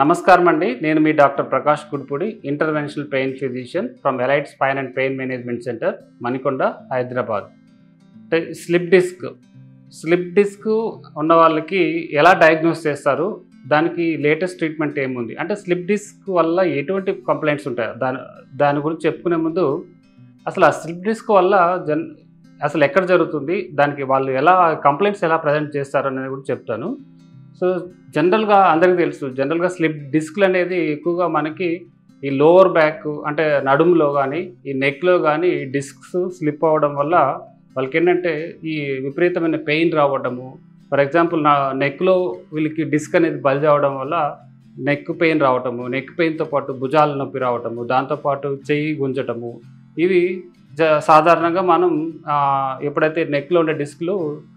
నమస్కారం అండి నేను మీ doctor Prakash Kudpudi interventional pain physician from Elite Spine and Pain Management Centre Manikonda Hyderabad అంటే స్లిప్ డిస్క్ స్లిప్ డిస్క్ ఉన్న వాళ్ళకి ఎలా డయాగ్నోస్ చేస్తారు దానికి లేటెస్ట్ ట్రీట్మెంట్ ఏముంది అంటే స్లిప్ డిస్క్ వల్ల ఎటువంటి కంప్లైంట్స్ ఉంటాయి దాని దాని గురించి చెప్పుకునే ముందు అసలు ఆ స్లిప్ డిస్క్ వల్ల జన్ అసలు ఎక్కడ జరుగుతుంది దానికి వాళ్ళు ఎలా కంప్లైంట్స్ ఎలా ప్రజెంట్ చేస్తారు అనేది కూడా చెప్తాను సో జనరల్గా అందరికీ తెలుసు జనరల్గా స్లిప్ డిస్క్లు అనేది ఎక్కువగా మనకి ఈ లోవర్ బ్యాక్ అంటే నడుములో కానీ ఈ నెక్లో కానీ ఈ డిస్క్స్ స్లిప్ అవ్వడం వల్ల వాళ్ళకి ఏంటంటే ఈ విపరీతమైన పెయిన్ రావడము ఫర్ ఎగ్జాంపుల్ నా నెక్లో వీళ్ళకి డిస్క్ అనేది బల్జ్ అవ్వడం వల్ల నెక్ పెయిన్ రావటము నెక్ పెయిన్తో పాటు భుజాల నొప్పి రావటము దాంతోపాటు చెయ్యి గుంజటము ఇవి జ సాధారణంగా మనం ఆ, ఎప్పుడైతే నెక్లో ఉండే డిస్క్లు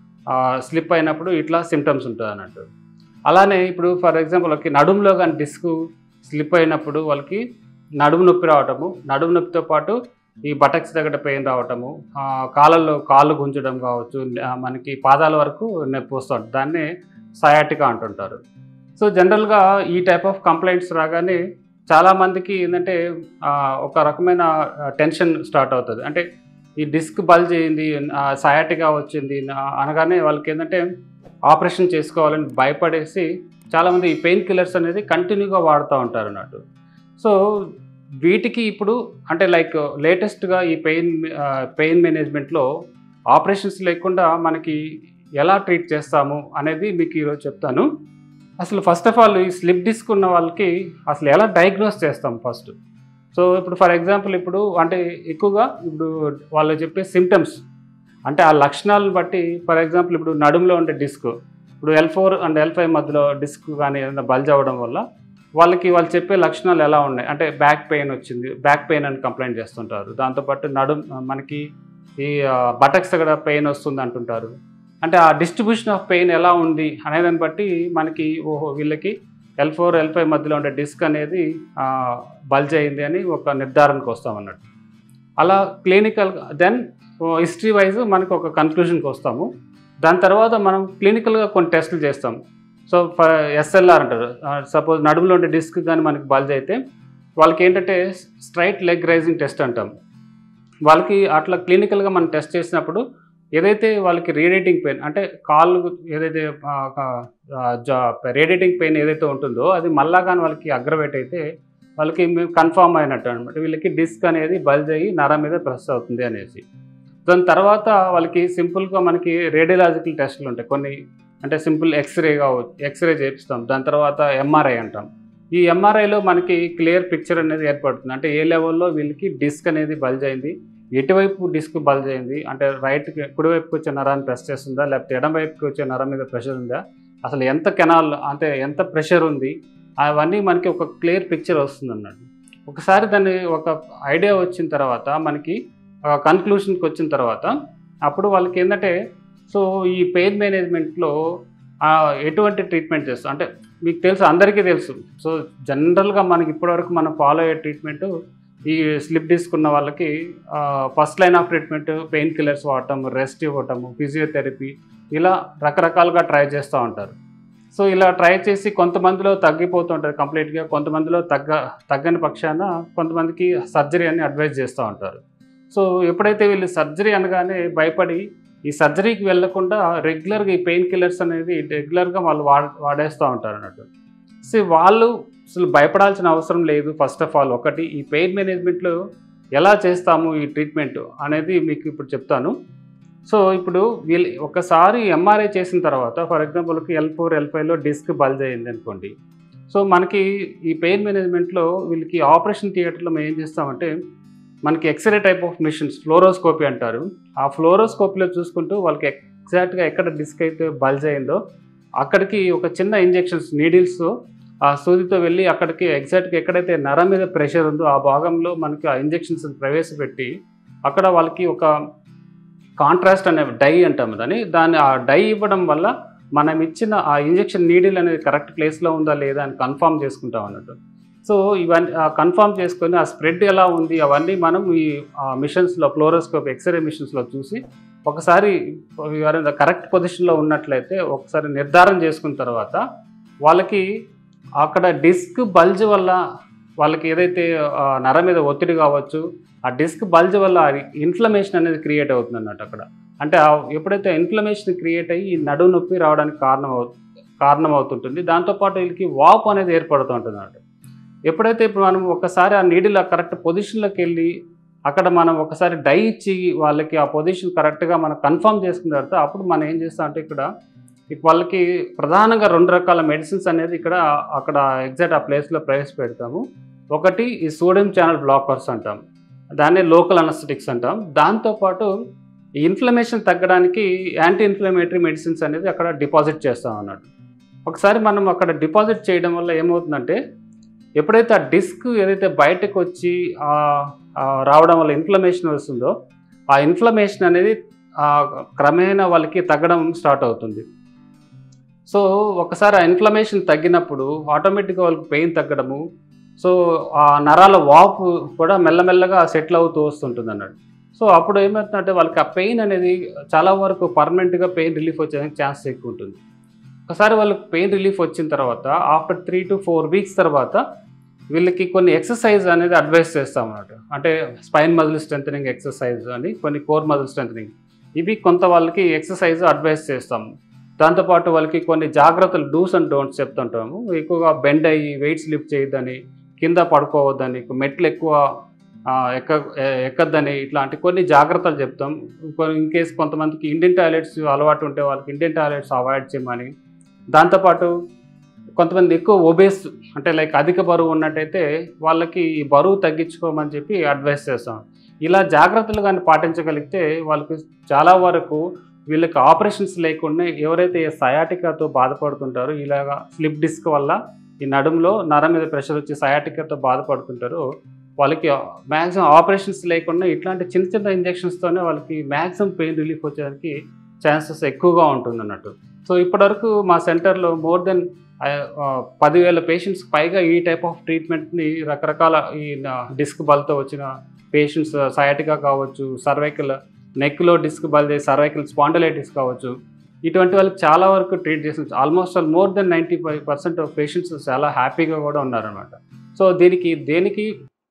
స్లిప్ అయినప్పుడు ఇట్లా సిమ్టమ్స్ ఉంటుంది అన్నట్టు అలానే ఇప్పుడు ఫర్ ఎగ్జాంపుల్ వాళ్ళకి నడుములో కానీ డిస్క్ స్లిప్ అయినప్పుడు వాళ్ళకి నడుము నొప్పి రావటము నడుము నొప్పితో పాటు ఈ బటక్స్ దగ్గర పెయిన్ రావటము ఆ, కాళ్ళల్లో కాళ్ళు గుంజడం కావచ్చు ఆ, మనకి పాదాల వరకు నొప్పి వస్తుంది దాన్నే సయాటికా అంటుంటారు సో జనరల్గా ఈ టైప్ ఆఫ్ కంప్లైంట్స్ రాగానే చాలామందికి ఏంటంటే ఆ, ఒక రకమైన టెన్షన్ స్టార్ట్ అవుతుంది అంటే ఈ డిస్క్ బల్జ్ అయింది సయాటిగా వచ్చింది ఆ, అనగానే వాళ్ళకి ఏంటంటే ఆపరేషన్ చేసుకోవాలని భయపడేసి చాలామంది ఈ పెయిన్ కిల్లర్స్ అనేది కంటిన్యూగా వాడుతూ ఉంటారు అన్నట్టు సో వీటికి ఇప్పుడు అంటే లైక్ లేటెస్ట్గా ఈ పెయిన్ పెయిన్ మేనేజ్మెంట్లో ఆపరేషన్స్ లేకుండా మనకి ఎలా ట్రీట్ చేస్తాము అనేది మీకు ఈరోజు చెప్తాను అసలు ఫస్ట్ ఆఫ్ ఆల్ ఈ స్లిప్ డిస్క్ ఉన్న వాళ్ళకి అసలు ఎలా డయాగ్నోస్ చేస్తాం ఫస్ట్ సో ఇప్పుడు ఫర్ ఎగ్జాంపుల్ ఇప్పుడు అంటే ఎక్కువగా ఇప్పుడు వాళ్ళు చెప్పే సిమ్టమ్స్ అంటే ఆ లక్షణాలను బట్టి ఫర్ ఎగ్జాంపుల్ ఇప్పుడు నడుములో ఉండే డిస్క్ ఇప్పుడు L four and L five మధ్యలో డిస్క్ కానీ ఏదైనా బల్జ్ అవ్వడం వల్ల వాళ్ళకి వాళ్ళు చెప్పే లక్షణాలు ఎలా ఉన్నాయి అంటే బ్యాక్ పెయిన్ వచ్చింది బ్యాక్ పెయిన్ అని కంప్లైంట్ చేస్తుంటారు దాంతోపాటు నడుం మనకి ఈ బటక్స్ దగ్గర పెయిన్ వస్తుంది అంటుంటారు అంటే ఆ డిస్ట్రిబ్యూషన్ ఆఫ్ పెయిన్ ఎలా ఉంది అనేదాన్ని బట్టి మనకి ఓహో వీళ్ళకి ఎల్ ఫోర్ ఎల్ ఫైవ్ మధ్యలో ఉండే డిస్క్ అనేది బల్జ్ అయింది అని ఒక నిర్ధారణకు వస్తాం అన్నట్టు అలా క్లినికల్ దెన్ హిస్టరీ వైజ్ మనకు ఒక కన్క్లూషన్కి వస్తాము దాని తర్వాత మనం క్లినికల్గా కొన్ని టెస్టులు చేస్తాం సో ఫర్ ఎస్ఎల్ఆర్ అంటారు సపోజ్ నడుములో ఉండే డిస్క్ కానీ మనకి బల్జ్ అయితే వాళ్ళకి ఏంటంటే స్ట్రైట్ లెగ్ రైజింగ్ టెస్ట్ అంటాం వాళ్ళకి అట్లా క్లినికల్గా మనం టెస్ట్ చేసినప్పుడు ఏదైతే వాళ్ళకి రేడియేటింగ్ పెయిన్ అంటే కాళ్ళు ఏదైతే రేడియేటింగ్ పెయిన్ ఏదైతే ఉంటుందో అది మళ్ళా కానీ వాళ్ళకి అగ్రవేట్ అయితే వాళ్ళకి కన్ఫామ్ అయినట్టు అనమాట వీళ్ళకి డిస్క్ అనేది బల్జ్ అయ్యి నరం మీద ప్రెస్ అవుతుంది అనేసి దాని తర్వాత వాళ్ళకి సింపుల్గా మనకి రేడియలాజికల్ టెస్టులు ఉంటాయి కొన్ని అంటే సింపుల్ ఎక్స్రే కావచ్చు ఎక్స్రే చేపిస్తాం దాని తర్వాత ఎంఆర్ఐ అంటాం ఈ ఎంఆర్ఐలో మనకి క్లియర్ పిక్చర్ అనేది ఏర్పడుతుంది అంటే ఏ లెవెల్లో వీళ్ళకి డిస్క్ అనేది బల్జ్ అయింది ఎటువైపు డిస్క్ బల్జ్ అయింది అంటే రైట్ కుడివైపుకి వచ్చే నరాన్ని ప్రెస్ చేస్తుందా లేకపోతే ఎడం వైపుకి వచ్చే నరం మీద ప్రెషర్ ఉందా అసలు ఎంత కెనాల్ అంటే ఎంత ప్రెషర్ ఉంది అవన్నీ మనకి ఒక క్లియర్ పిక్చర్ వస్తుంది అన్నట్టు ఒకసారి దాన్ని ఒక ఐడియా వచ్చిన తర్వాత మనకి కన్క్లూషన్కి వచ్చిన తర్వాత అప్పుడు వాళ్ళకి ఏంటంటే సో ఈ పెయిన్ మేనేజ్మెంట్లో ఎటువంటి ట్రీట్మెంట్ చేస్తాం అంటే మీకు తెలుసు అందరికీ తెలుసు సో జనరల్గా మనకి ఇప్పటివరకు మనం ఫాలో అయ్యే ట్రీట్మెంట్ ఈ స్లిప్ డిస్క్ ఉన్న వాళ్ళకి first line of treatment pain killers వాడటం రెస్ట్ ఇవ్వటము ఫిజియోథెరపీ ఇలా రకరకాలుగా ట్రై చేస్తూ ఉంటారు సో ఇలా ట్రై చేసి కొంతమందిలో తగ్గిపోతుంటారు కంప్లీట్గా కొంతమందిలో తగ్గ తగ్గని పక్షాన కొంతమందికి సర్జరీ అని అడ్వైజ్ చేస్తూ ఉంటారు సో ఎప్పుడైతే వీళ్ళు సర్జరీ అనగానే భయపడి ఈ సర్జరీకి వెళ్లకుండా రెగ్యులర్గా ఈ పెయిన్ కిల్లర్స్ అనేది రెగ్యులర్గా వాళ్ళు వాడ వాడేస్తూ ఉంటారు అన్నట్టు సో వాళ్ళు అసలు భయపడాల్సిన అవసరం లేదు ఫస్ట్ ఆఫ్ ఆల్ ఒకటి ఈ పెయిన్ మేనేజ్మెంట్లో ఎలా చేస్తాము ఈ ట్రీట్మెంట్ అనేది మీకు ఇప్పుడు చెప్తాను సో ఇప్పుడు వీళ్ళు ఒకసారి ఎంఆర్ఐ చేసిన తర్వాత ఫర్ ఎగ్జాంపుల్కి ఎల్ ఫోర్ ఎల్ ఫైవ్లో డిస్క్ బల్జ్ అయింది అనుకోండి సో మనకి ఈ పెయిన్ మేనేజ్మెంట్లో వీళ్ళకి ఆపరేషన్ థియేటర్లో మేము ఏం చేస్తామంటే మనకి x ray type of machines fluoroscopy అంటారు ఆ ఫ్లోరోస్కోపీలో చూసుకుంటూ వాళ్ళకి ఎగ్జాక్ట్గా ఎక్కడ డిస్క్ అయితే బల్జ్ అయిందో అక్కడికి ఒక చిన్న ఇంజెక్షన్స్ నీడిల్స్ ఆ సూదితో వెళ్ళి అక్కడికి ఎగ్జాక్ట్గా ఎక్కడైతే నరం మీద ప్రెషర్ ఉందో ఆ భాగంలో మనకి ఆ ఇంజెక్షన్స్ ప్రవేశపెట్టి అక్కడ వాళ్ళకి ఒక కాంట్రాస్ట్ అనే డై అంటాం దాన్ని దాన్ని ఆ డై ఇవ్వడం వల్ల మనం ఇచ్చిన ఆ ఇంజెక్షన్ నీడిల్ అనేది కరెక్ట్ ప్లేస్లో ఉందా లేదా అని కన్ఫామ్ చేసుకుంటాం అన్నట్టు సో ఇవన్నీ కన్ఫామ్ చేసుకొని ఆ స్ప్రెడ్ ఎలా ఉంది అవన్నీ మనం ఈ మిషన్స్లో ఫ్లోరోస్కోప్ ఎక్స్రే మిషన్స్లో చూసి ఒకసారి ఎవరైనా కరెక్ట్ పొజిషన్లో ఉన్నట్లయితే ఒకసారి నిర్ధారణ చేసుకున్న తర్వాత వాళ్ళకి అక్కడ డిస్క్ బల్జ్ వల్ల వాళ్ళకి ఏదైతే ఆ, నర మీద ఒత్తిడి కావచ్చు ఆ డిస్క్ బల్జ్ వల్ల ఇన్ఫ్లమేషన్ అనేది క్రియేట్ అవుతుంది అన్నట్టు అక్కడ అంటే ఆ ఎప్పుడైతే ఇన్ఫ్లమేషన్ క్రియేట్ అయ్యి ఈ నడుము నొప్పి రావడానికి కారణం అవు కారణం అవుతుంటుంది దాంతోపాటు వీళ్ళకి వాపు అనేది ఏర్పడుతూ ఉంటుంది అన్నట్టు ఎప్పుడైతే ఇప్పుడు మనం ఒకసారి ఆ నీడిల్ కరెక్ట్ పొజిషన్లోకి వెళ్ళి అక్కడ మనం ఒకసారి డై ఇచ్చి వాళ్ళకి ఆ పొజిషన్ కరెక్ట్గా మనం కన్ఫర్మ్ చేసుకున్న తర్వాత అప్పుడు మనం ఏం చేస్తాం అంటే ఇక్కడ ఇక వాళ్ళకి ప్రధానంగా రెండు రకాల మెడిసిన్స్ అనేది ఇక్కడ అక్కడ ఎగ్జాక్ట్ ఆ ప్లేస్లో ప్రవేశపెడతాము ఒకటి ఈ సోడియం ఛానల్ బ్లాకర్స్ అంటాం దాన్ని లోకల్ అనస్థెటిక్స్ అంటాం దాంతోపాటు ఈ ఇన్ఫ్లమేషన్ తగ్గడానికి యాంటీ ఇన్ఫ్లమేటరీ మెడిసిన్స్ అనేది అక్కడ డిపాజిట్ చేస్తాం అన్నట్టు ఒకసారి మనం అక్కడ డిపాజిట్ చేయడం వల్ల ఏమవుతుందంటే ఎప్పుడైతే ఆ డిస్క్ ఏదైతే బయటకు వచ్చి ఆ, ఆ రావడం వల్ల ఇన్ఫ్లమేషన్ వస్తుందో ఆ ఇన్ఫ్లమేషన్ అనేది ఆ, క్రమేణా వాళ్ళకి తగ్గడం స్టార్ట్ అవుతుంది సో ఒకసారి ఆ ఇన్ఫ్లమేషన్ తగ్గినప్పుడు ఆటోమేటిక్గా వాళ్ళకి పెయిన్ తగ్గడము సో ఆ నరాల వాపు కూడా మెల్లమెల్లగా సెటిల్ అవుతూ వస్తుంటుంది అన్నట్టు సో అప్పుడు ఏమవుతుందంటే వాళ్ళకి ఆ పెయిన్ అనేది చాలా వరకు పర్మనెంట్గా పెయిన్ రిలీఫ్ వచ్చేదానికి ఛాన్స్ ఎక్కువ ఉంటుంది ఒకసారి వాళ్ళకి పెయిన్ రిలీఫ్ వచ్చిన తర్వాత after three to four weeks తర్వాత వీళ్ళకి కొన్ని ఎక్సర్సైజ్ అనేది అడ్వైస్ చేస్తాం అన్నట్టు అంటే స్పైన్ మజిల్ స్ట్రెంథనింగ్ ఎక్సర్సైజ్ అని కొన్ని కోర్ మజిల్ స్ట్రెంథనింగ్ ఇవి కొంత వాళ్ళకి ఎక్సర్సైజ్ అడ్వైస్ చేస్తాము దాంతోపాటు వాళ్ళకి కొన్ని జాగ్రత్తలు డూస్ అండ్ డోంట్స్ చెప్తుంటాము ఎక్కువగా బెండ్ అయ్యి వెయిట్స్ లిఫ్ట్ చేయొద్దని కింద పడుకోవద్దని మెట్లు ఎక్కువ ఆ, ఎక్క ఎ- ఎక్కద్దని ఇట్లాంటి కొన్ని జాగ్రత్తలు చెప్తాం కొన్ని ఇన్ కేస్ కొంతమందికి ఇండియన్ టాయిలెట్స్ అలవాటు ఉంటే వాళ్ళకి ఇండియన్ టాయిలెట్స్ అవాయిడ్ చేయమని దాంతోపాటు కొంతమంది ఎక్కువ ఒబేస్ అంటే లైక్ అధిక బరువు ఉన్నట్టయితే వాళ్ళకి ఈ బరువు తగ్గించుకోమని చెప్పి అడ్వైస్ చేస్తాం ఇలా జాగ్రత్తలు కానీ పాటించగలిగితే వాళ్ళకి చాలా వరకు వీళ్ళకి ఆపరేషన్స్ లేకుండా ఎవరైతే సయాటికాతో బాధపడుతుంటారో ఇలాగా స్లిప్ డిస్క్ వల్ల ఈ నడుములో నరం మీద ప్రెషర్ వచ్చి సయాటికాతో బాధపడుతుంటారో వాళ్ళకి మ్యాక్సిమం ఆపరేషన్స్ లేకుండా ఇట్లాంటి చిన్న చిన్న ఇంజెక్షన్స్తోనే వాళ్ళకి మ్యాక్సిమం పెయిన్ రిలీఫ్ వచ్చేదానికి ఛాన్సెస్ ఎక్కువగా ఉంటుంది అన్నట్టు సో ఇప్పటివరకు మా సెంటర్లో మోర్ దెన్ పదివేల పేషెంట్స్ పైగా ఈ టైప్ ఆఫ్ ట్రీట్మెంట్ని రకరకాల ఈ డిస్క్ బల్తో వచ్చిన పేషెంట్స్ సయాటికా కావచ్చు సర్వైకల్ నెక్లో డిస్క్ బల్ సర్వైకల్ స్పాండలైటిస్ కావచ్చు ఇటువంటి వాళ్ళకి చాలా వరకు ట్రీట్ చేసిన almost all more than ninety five percent of patients చాలా హ్యాపీగా కూడా ఉన్నారనమాట సో దీనికి దేనికి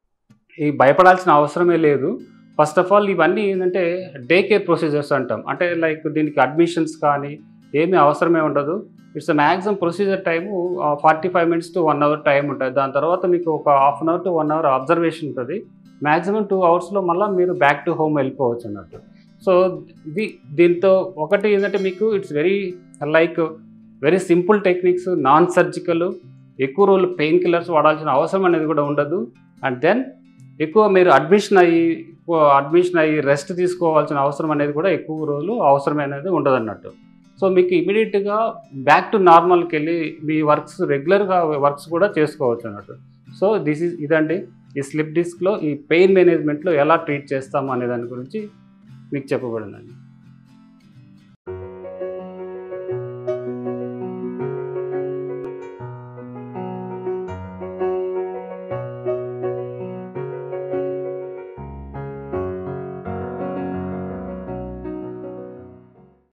ఈ భయపడాల్సిన అవసరమే లేదు ఫస్ట్ ఆఫ్ ఆల్ ఇవన్నీ ఏంటంటే డే కేర్ ప్రొసీజర్స్ అంటాం అంటే లైక్ దీనికి అడ్మిషన్స్ కానీ ఏమీ అవసరమే ఉండదు it's maximum procedure time forty five minutes to one hour time ఉంటుంది దాని తర్వాత మీకు ఒక half an hour to one hour observation ఉంటుంది మ్యాక్సిమం టూ అవర్స్లో మళ్ళీ మీరు బ్యాక్ టు హోమ్ వెళ్ళిపోవచ్చు అన్నట్టు సో ఇది దీంతో ఒకటి ఏంటంటే మీకు it's very like very simple techniques non surgical ఎక్కువ రోజులు పెయిన్ కిల్లర్స్ వాడాల్సిన అవసరం అనేది కూడా ఉండదు అండ్ దెన్ ఎక్కువ మీరు అడ్మిషన్ అయ్యి అడ్మిషన్ అయ్యి రెస్ట్ తీసుకోవాల్సిన అవసరం అనేది కూడా ఎక్కువ రోజులు అవసరం అనేది ఉండదు అన్నట్టు సో మీకు ఇమీడియట్గా బ్యాక్ టు నార్మల్కి వెళ్ళి మీ వర్క్స్ రెగ్యులర్గా వర్క్స్ కూడా చేసుకోవచ్చు అన్నట్టు సో దిస్ ఈజ్ ఇదండి ఈ స్లిప్ డిస్క్లో ఈ పెయిన్ మేనేజ్మెంట్లో ఎలా ట్రీట్ చేస్తాము అనే దాని గురించి మీకు చెప్పబడిందండి